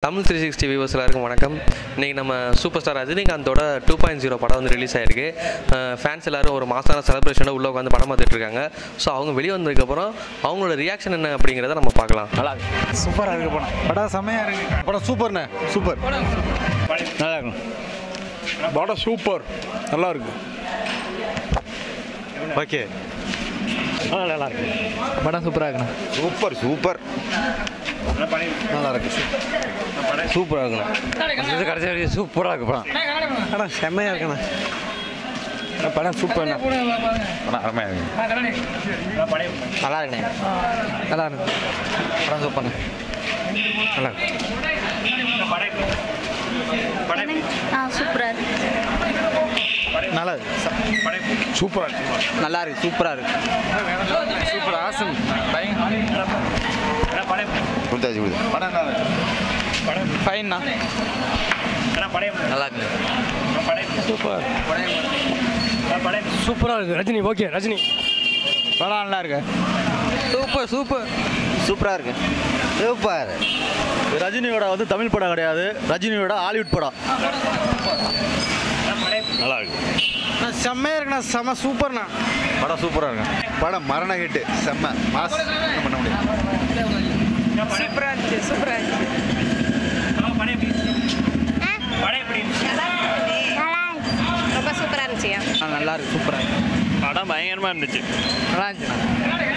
Tamil three sixty viewers எல்லாருக்கும் வணக்கம் இன்றைக்கி நம்ம சூப்பர் ஸ்டார் ரஜினிகாந்தோட டூ பாயிண்ட் ஜீரோ படம் வந்து ரிலீஸ் ஆயிருக்கு ஃபேன்ஸ் எல்லாரும் ஒரு மாசான செலிப்ரேஷனோட உள்ளே உட்காந்து படம் பார்த்துட்டு இருக்காங்க ஸோ அவங்க வெளியே வந்ததுக்கப்புறம் அவங்களோட ரியாக்ஷன் என்ன அப்படிங்கிறத நம்ம பார்க்கலாம் நல்லா இருக்கு சூப்பராக இருக்கு படம் படம் செம்மையாக இருக்கு படம் சூப்பர்ண்ணே சூப்பர் நல்லா இருக்கும் படம் சூப்பர் நல்லா இருக்கு ஓகே நல்லா இருக்கு படம் சூப்பராக இருக்குண்ணா சூப்பர் சூப்பர் நல்லா இருக்கு சூப்பராக இருக்குண்ணா இது கடைசி வரைக்கும் சூப்பராக இருக்கு படம் படம் செம்மையாக இருக்குண்ணா படம் சூப்பர்ண்ணா படம் அருமையாக இருக்கு நல்லா இருக்குண்ணே நல்லா இருக்கு படம் சூப்பர்ண்ணே நல்லா இருக்கு ஆ சூப்பராக இருக்கு நல்லா இருக்கு சூப்பர் நல்லா இருக்கு சூப்பராக இருக்கு சூப்பர் ஆசம் கொடுத்தாச்சு கொடுத்து படம் நல்லா இருக்கு ஃபைன்ண்ணா நல்லா இருக்குண்ணே சூப்பர் சூப்பராக இருக்குது ரஜினி ஓகே ரஜினி படம் நல்லா இருக்கு சூப்பர் சூப்பர் சூப்பராக இருக்கு சூப்பர் ரஜினியோட வந்து தமிழ் படம் கிடையாது ரஜினியோட ஹாலிவுட் படம் நல்லா இருக்கு செம்மையாக இருக்குண்ணா செம்ம சூப்பர்ண்ணா படம் சூப்பராக இருக்கு படம் மரண ஹிட்டு செம்ம மாஸ் என்ன பண்ண முடியும் ரொம்ப சூப்பராக இருந்துச்சுயா நல்லா இருக்கு சூப்பராக இருக்கு படம் பயங்கரமாக இருந்துச்சு நல்லா இருந்துச்சுண்ணா